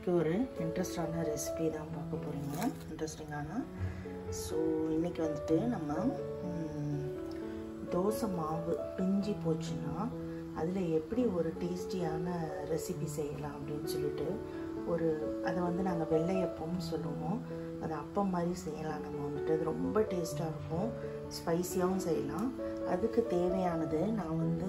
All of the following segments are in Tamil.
இன்றைக்கி ஒரு இன்ட்ரெஸ்டான ரெசிபி தான் பார்க்க போகிறீங்க இன்ட்ரெஸ்டிங்கான ஸோ இன்றைக்கி வந்துட்டு நம்ம ம், தோசை மாவு பிஞ்சி போச்சுன்னா அதில் எப்படி ஒரு டேஸ்டியான ரெசிபி செய்யலாம் அப்படின்னு சொல்லிட்டு ஒரு அதை வந்து நாங்கள் வெள்ளையப்பம்னு சொல்லுவோம் அது அப்பம் மாதிரி செய்யலாம் நம்ம வந்துட்டு அது ரொம்ப டேஸ்ட்டாக இருக்கும் ஸ்பைஸியாகவும் செய்யலாம் அதுக்கு தேவையானது நான் வந்து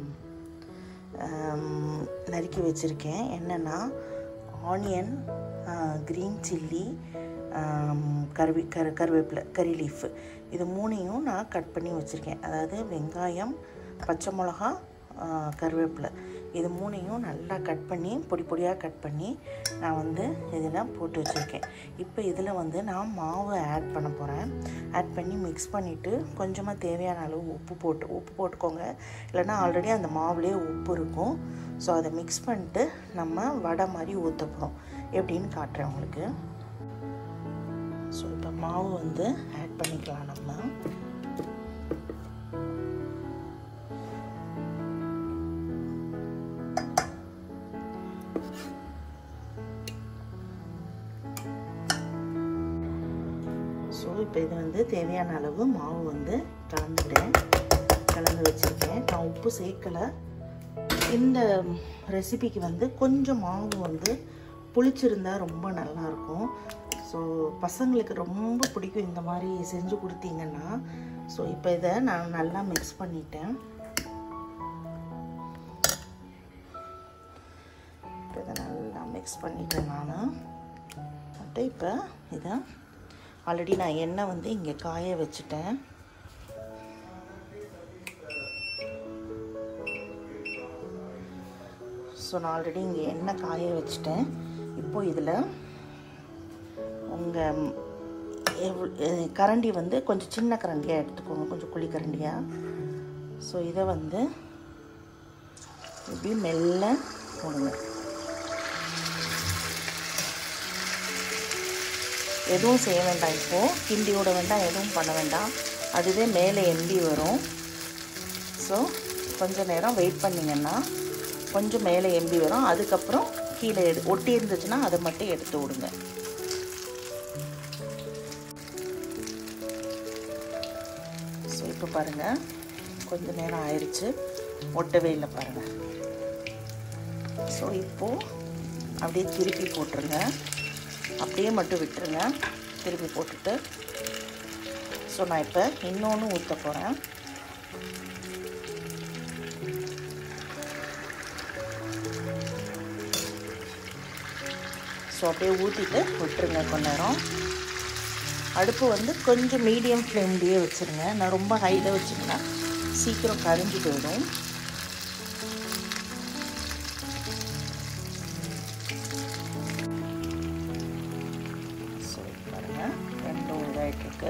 ஆம், நறுக்கி வச்சுருக்கேன் என்னென்னா ஆனியன் க்ரீன் சில்லி கருவி கரு கருவேப்பிலை கறி லீஃப் இது மூணையும் நான் கட் பண்ணி வச்சுருக்கேன் அதாவது வெங்காயம் பச்சை மிளகா ஆ, கருவேப்பிலை இது மூணையும் நல்லா கட் பண்ணி பொடி பொடியாக கட் பண்ணி நான் வந்து இதில் போட்டு வச்சுருக்கேன் இப்போ இதில் வந்து நான் மாவு ஆட் பண்ண போகிறேன் ஆட் பண்ணி மிக்ஸ் பண்ணிவிட்டு கொஞ்சமாக தேவையான அளவு உப்பு போட்டு உப்பு போட்டுக்கோங்க இல்லைன்னா ஆல்ரெடி அந்த மாவுலேயே உப்பு இருக்கும் ஸோ அதை மிக்ஸ் பண்ணிட்டு நம்ம வடை மாதிரி ஊற்ற போகிறோம் எப்படின்னு காட்டுறேன் உங்களுக்கு ஸோ இப்போ மாவு வந்து ஆட் பண்ணிக்கலாம் நம்ம ஸோ இப்போ இது வந்து தேவையான அளவு மாவு வந்து கலந்துட்டேன் கலந்து வச்சுருக்கேன் நான் உப்பு சேர்க்கலை இந்த ரெசிபிக்கு வந்து கொஞ்சம் மாவு வந்து புளிச்சிருந்தா ரொம்ப நல்லாயிருக்கும் ஸோ பசங்களுக்கு ரொம்ப பிடிக்கும் இந்த மாதிரி செஞ்சு கொடுத்தீங்கன்னா ஸோ இப்போ இதை நான் நல்லா மிக்ஸ் பண்ணிட்டேன் இப்போ இதை நல்லா மிக்ஸ் பண்ணிட்டேன் நான் மட்டும் இப்போ இதை ஆல்ரெடி நான் எண்ணெய் வந்து இங்கே காய வச்சுட்டேன் ஸோ நான் ஆல்ரெடி இங்கே எண்ணெய் காய வச்சுட்டேன் இப்போது இதில் உங்கள் எவ் கரண்டி வந்து கொஞ்சம் சின்ன கரண்டியாக எடுத்துக்கோங்க கொஞ்சம் குழி கரண்டியாக ஸோ இதை வந்து இப்படி மெல்ல போடுங்க எதுவும் செய்ய வேண்டாம் இப்போது கிண்டி விட வேண்டாம் எதுவும் பண்ண வேண்டாம் அதுவே மேலே எம்பி வரும் ஸோ கொஞ்ச நேரம் வெயிட் பண்ணிங்கன்னா கொஞ்சம் மேலே எம்பி வரும் அதுக்கப்புறம் கீழே எடு ஒட்டி இருந்துச்சுன்னா அதை மட்டும் எடுத்து விடுங்க ஸோ இப்போ பாருங்கள் கொஞ்ச நேரம் ஆயிடுச்சு ஒட்டவே இல்லை பாருங்கள் ஸோ இப்போது அப்படியே திருப்பி போட்டுருங்க அப்படியே மட்டும் விட்டுருங்க திருப்பி போட்டுட்டு ஸோ நான் இப்போ இன்னொன்று ஊற்ற போகிறேன் ஸோ அப்படியே ஊற்றிட்டு விட்டுருங்க கொஞ்ச நேரம் அடுப்பு வந்து கொஞ்சம் மீடியம் ஃப்ளேம்லேயே வச்சுருங்க நான் ரொம்ப ஹையில் வச்சிங்கன்னா சீக்கிரம் கரிஞ்சு போயிடும் ஸோ பாருங்கள் ரெண்டும் இதாகிட்டுருக்கு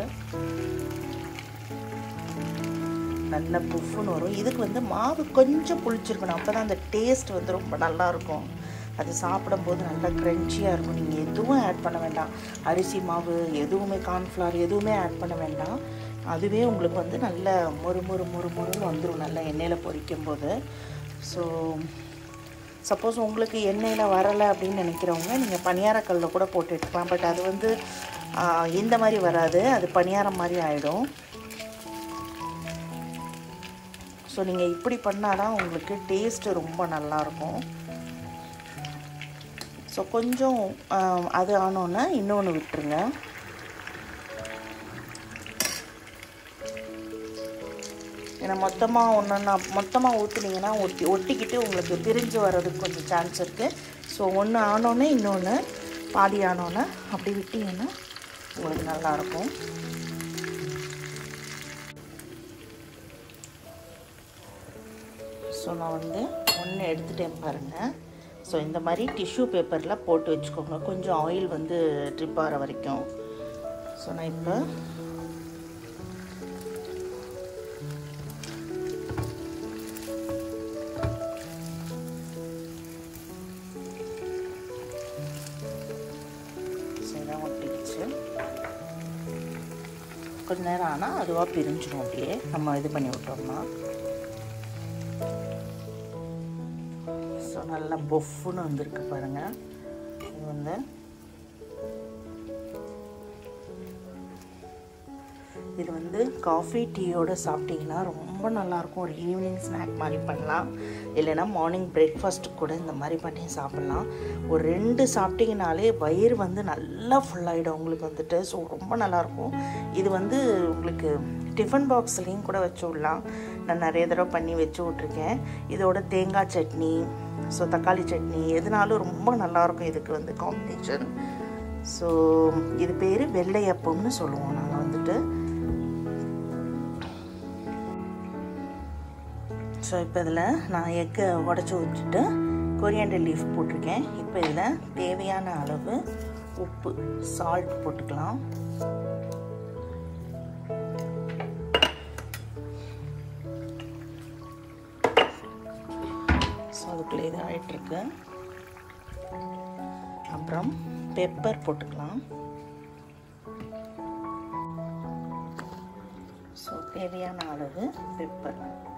நல்ல புஃப்னு வரும் இதுக்கு வந்து மாவு கொஞ்சம் புளிச்சிருக்கணும் அப்போ தான் அந்த டேஸ்ட் வந்து ரொம்ப நல்லாயிருக்கும் அது சாப்பிடும்போது நல்லா க்ரன்ச்சியாக இருக்கும் நீங்கள் எதுவும் ஆட் பண்ண வேண்டாம் அரிசி மாவு எதுவுமே கார்ன்ஃப்ளவர் எதுவுமே ஆட் பண்ண வேண்டாம் அதுவே உங்களுக்கு வந்து நல்ல மொறு மொறு மொறு மொறுன்னு வந்துடும் நல்லா எண்ணெயில் பொரிக்கும் போது ஸோ சப்போஸ் உங்களுக்கு எண்ணெயில் வரலை அப்படின்னு நினைக்கிறவங்க நீங்கள் பணியாரக்கல்லில் கூட போட்டு எடுக்கலாம் பட் அது வந்து ஆ, இந்த மாதிரி வராது அது பணியாரம் மாதிரி ஆகிடும் ஸோ நீங்கள் இப்படி பண்ணால் தான் உங்களுக்கு டேஸ்ட்டு ரொம்ப நல்லாயிருக்கும் ஸோ கொஞ்சம் ஆ, அது ஆனோன்னே இன்னொன்று விட்டுருங்க ஏன்னா மொத்தமாக ஒன்றுன்னா மொத்தமாக ஊற்றுனீங்கன்னா ஒட்டி ஒட்டிக்கிட்டு உங்களுக்கு பிரிஞ்சு வர்றதுக்கு கொஞ்சம் சான்ஸ் இருக்குது ஸோ ஒன்று ஆனோன்னே இன்னொன்று பாதி ஆனோன்னே அப்படி விட்டிங்கன்னா உங்களுக்கு நல்லாயிருக்கும் ஸோ நான் வந்து ஒன்று எடுத்துட்டேன் பாருங்கள் ஸோ இந்த மாதிரி டிஷ்யூ பேப்பரில் போட்டு வச்சுக்கோங்க கொஞ்சம் ஆயில் வந்து ட்ரிப் ஆகிற வரைக்கும் ஸோ நான் இப்போ ஸோ இதான் ஒட்டிக்கிச்சு கொஞ்ச நேரம் ஆனால் அதுவாக பிரிஞ்சிடும் அப்படியே நம்ம இது பண்ணி விட்டோம்னா ஸோ நல்லா பொஃப்னு வந்திருக்கு பாருங்கள் இது வந்து இது வந்து காஃபி டீயோட சாப்பிட்டிங்கன்னா ரொம்ப நல்லாயிருக்கும் ஒரு ஈவினிங் ஸ்நாக் மாதிரி பண்ணலாம் இல்லைன்னா மார்னிங் பிரேக்ஃபாஸ்ட்டுக்கு கூட இந்த மாதிரி பண்ணி சாப்பிட்லாம் ஒரு ரெண்டு சாப்பிட்டிங்கனாலே வயிறு வந்து நல்லா ஃபுல்லாகிடும் உங்களுக்கு வந்துட்டு ஸோ ரொம்ப நல்லாயிருக்கும் இது வந்து உங்களுக்கு டிஃபன் பாக்ஸ்லேயும் கூட வச்சு விடலாம் நான் நிறைய தடவை பண்ணி வச்சு விட்ருக்கேன் இதோட தேங்காய் சட்னி ஸோ தக்காளி சட்னி எதுனாலும் ரொம்ப நல்லாயிருக்கும் இதுக்கு வந்து காம்பினேஷன் ஸோ இது பேர் வெள்ளையப்பம்னு சொல்லுவோம் நாங்கள் வந்துட்டு ஸோ இப்போ இதில் நான் எக்கை உடச்சி ஊற்றிட்டு கொரியாண்டர் லீஃப் போட்டிருக்கேன் இப்போ இதில் தேவையான அளவு உப்பு சால்ட் போட்டுக்கலாம் ஸோ அதுக்குள்ளே இது ஆகிட்டுருக்கு அப்புறம் பெப்பர் போட்டுக்கலாம் ஸோ தேவையான அளவு பெப்பர்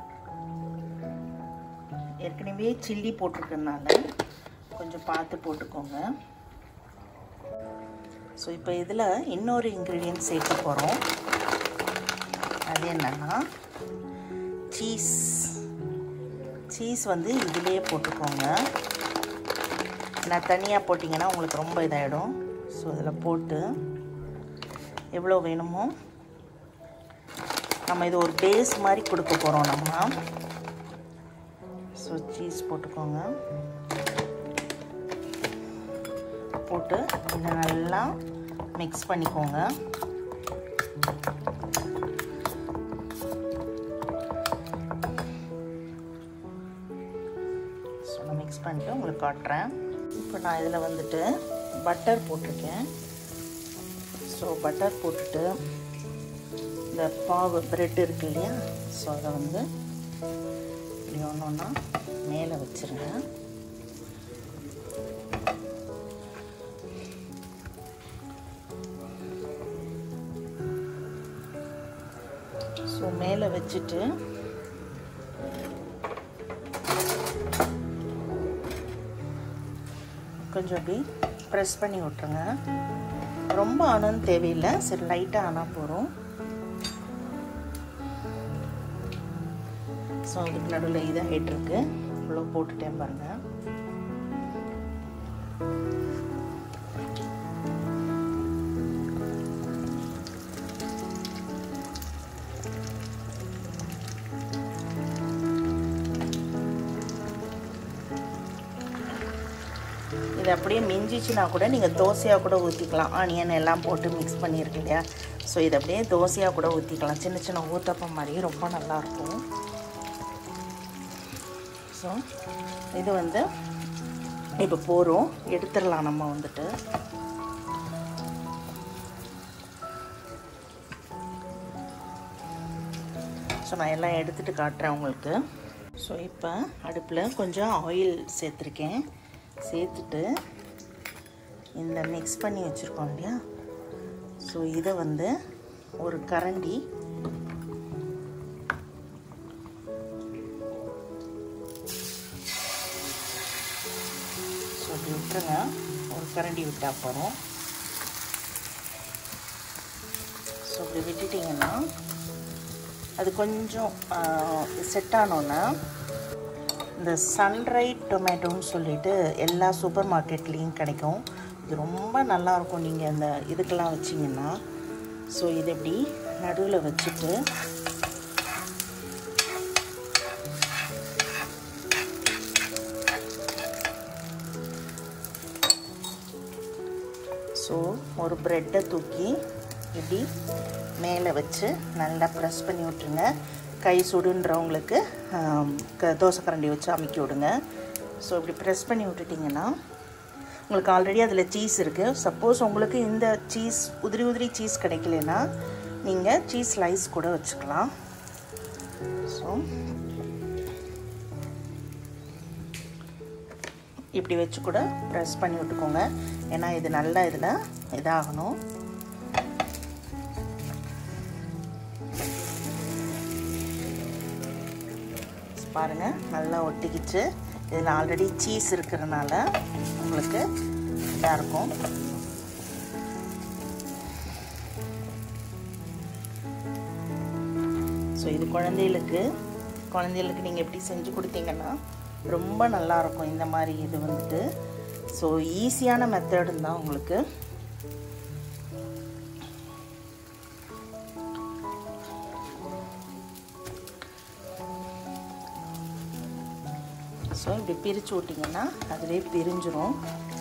ஏற்கனவே சில்லி போட்டிருக்கனால கொஞ்சம் பார்த்து போட்டுக்கோங்க ஸோ இப்போ இதில் இன்னொரு இன்க்ரீடியன்ட் சேர்க்க போகிறோம் அது என்னன்னா சீஸ் சீஸ் வந்து இதிலே போட்டுக்கோங்க நான் தனியாக போட்டிங்கன்னா உங்களுக்கு ரொம்ப இதாகிடும் ஸோ இதில் போட்டு எவ்வளோ வேணுமோ நம்ம இது ஒரு பேஸ் மாதிரி கொடுக்க போகிறோம் நம்ம ஸோ சீஸ் போட்டுக்கோங்க போட்டு இதை நல்லா மிக்ஸ் பண்ணிக்கோங்க ஸோ நான் மிக்ஸ் பண்ணிட்டு உங்களுக்கு காட்டுறேன் இப்போ நான் இதில் வந்துட்டு பட்டர் போட்டிருக்கேன் ஸோ பட்டர் போட்டுட்டு இந்த பாவு ப்ரெட் இருக்கு இல்லையா ஸோ அதை வந்து இப்படி ஒன்று ஒன்றா மேலே வச்சுருங்க ஸோ மேலே வச்சுட்டு கொஞ்சம் அப்படி ப்ரெஸ் பண்ணி விட்ருங்க ரொம்ப ஆனன்னு தேவையில்லை சரி லைட்டாக ஆனால் போகிறோம் ஸோ அதுக்கு நடுவில் இதாகிட்டு இருக்கு இவ்வளோ போட்டுட்டேன் பாருங்க இது அப்படியே மிஞ்சிச்சுன்னா கூட நீங்கள் தோசையாக கூட ஊற்றிக்கலாம் ஆனியன் எல்லாம் போட்டு மிக்ஸ் பண்ணியிருக்கு இல்லையா ஸோ இது அப்படியே தோசையாக கூட ஊற்றிக்கலாம் சின்ன சின்ன ஊத்தப்பம் மாதிரி ரொம்ப நல்லாயிருக்கும் ஸோ இது வந்து இப்போ போகிறோம் எடுத்துடலாம் நம்ம வந்துட்டு ஸோ நான் எல்லாம் எடுத்துகிட்டு காட்டுறேன் உங்களுக்கு ஸோ இப்போ அடுப்பில் கொஞ்சம் ஆயில் சேர்த்துருக்கேன் சேர்த்துட்டு இந்த மிக்ஸ் பண்ணி வச்சுருக்கோம் இல்லையா ஸோ இதை வந்து ஒரு கரண்டி ஸோ அப்படி விட்டுருங்க ஒரு கரண்டி விட்டால் போகிறோம் ஸோ அப்படி விட்டுட்டிங்கன்னா அது கொஞ்சம் செட் ஆனோன்னா இந்த சன்ரைட் டொமேட்டோன்னு சொல்லிட்டு எல்லா சூப்பர் மார்க்கெட்லேயும் கிடைக்கும் இது ரொம்ப நல்லாயிருக்கும் நீங்கள் இந்த இதுக்கெல்லாம் வச்சிங்கன்னா ஸோ இது எப்படி நடுவில் வச்சுட்டு ஸோ ஒரு ப்ரெட்டை தூக்கி இப்படி மேலே வச்சு நல்லா ப்ரெஸ் பண்ணி விட்டுருங்க கை சுடுன்றவங்களுக்கு க தோசை கரண்டி வச்சு அமுக்கி விடுங்க ஸோ இப்படி ப்ரெஸ் பண்ணி விட்டுட்டிங்கன்னா உங்களுக்கு ஆல்ரெடி அதில் சீஸ் இருக்குது சப்போஸ் உங்களுக்கு இந்த சீஸ் உதிரி உதிரி சீஸ் கிடைக்கலனா நீங்கள் சீஸ் ஸ்லைஸ் கூட வச்சுக்கலாம் ஸோ இப்படி வச்சு கூட ப்ரெஸ் பண்ணி விட்டுக்கோங்க ஏன்னா இது நல்லா இதில் இதாகணும் பாருங்கள் நல்லா ஒட்டிக்கிச்சு இதில் ஆல்ரெடி சீஸ் இருக்கிறனால உங்களுக்கு டேஸ்ட்டாக இருக்கும் ஸோ இது குழந்தைகளுக்கு குழந்தைகளுக்கு நீங்கள் எப்படி செஞ்சு கொடுத்தீங்கன்னா ரொம்ப நல்லாயிருக்கும் இந்த மாதிரி இது வந்துட்டு ஸோ ஈஸியான மெத்தடு தான் உங்களுக்கு ஸோ இப்படி பிரித்து விட்டிங்கன்னா அதுவே பிரிஞ்சிரும்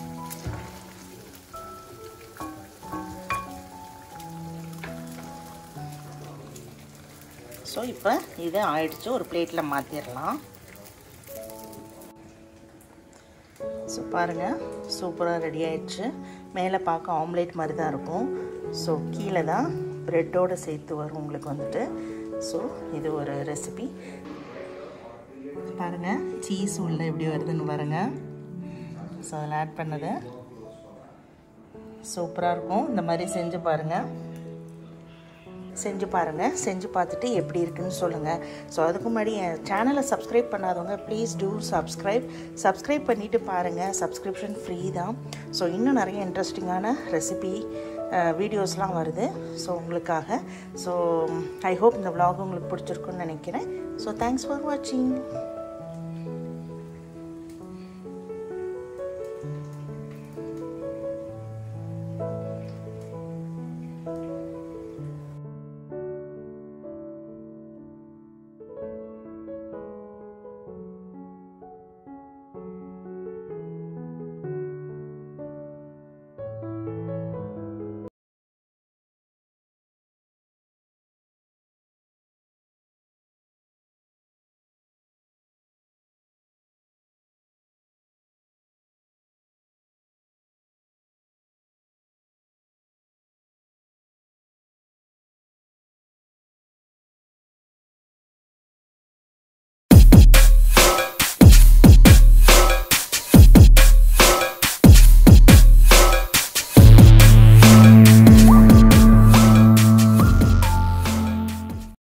ஸோ இப்போ இது ஆயிடுச்சு ஒரு பிளேட்டில் மாற்றிடலாம் ஸோ பாருங்கள் சூப்பராக ரெடி ஆயிடுச்சு மேலே பார்க்க ஆம்லேட் மாதிரி தான் இருக்கும் ஸோ கீழே தான் ப்ரெட்டோடு சேர்த்து வரும் உங்களுக்கு வந்துட்டு ஸோ இது ஒரு ரெசிபி பாருங்கள் சீஸ் உள்ள எப்படி வருதுன்னு பாருங்கள் ஸோ அதில் ஆட் பண்ணது சூப்பராக இருக்கும் இந்த மாதிரி செஞ்சு பாருங்கள் செஞ்சு பாருங்கள் செஞ்சு பார்த்துட்டு எப்படி இருக்குன்னு சொல்லுங்கள் ஸோ அதுக்கு முன்னாடி என் சேனலை சப்ஸ்கிரைப் பண்ணாதவங்க ப்ளீஸ் டூ சப்ஸ்கிரைப் சப்ஸ்கிரைப் பண்ணிவிட்டு பாருங்கள் சப்ஸ்கிரிப்ஷன் ஃப்ரீ தான் ஸோ இன்னும் நிறைய இன்ட்ரெஸ்டிங்கான ரெசிபி வீடியோஸ்லாம் வருது ஸோ உங்களுக்காக ஸோ ஐ ஹோப் இந்த vlog உங்களுக்கு பிடிச்சிருக்குன்னு நினைக்கிறேன் ஸோ தேங்க்ஸ் ஃபார் வாட்சிங்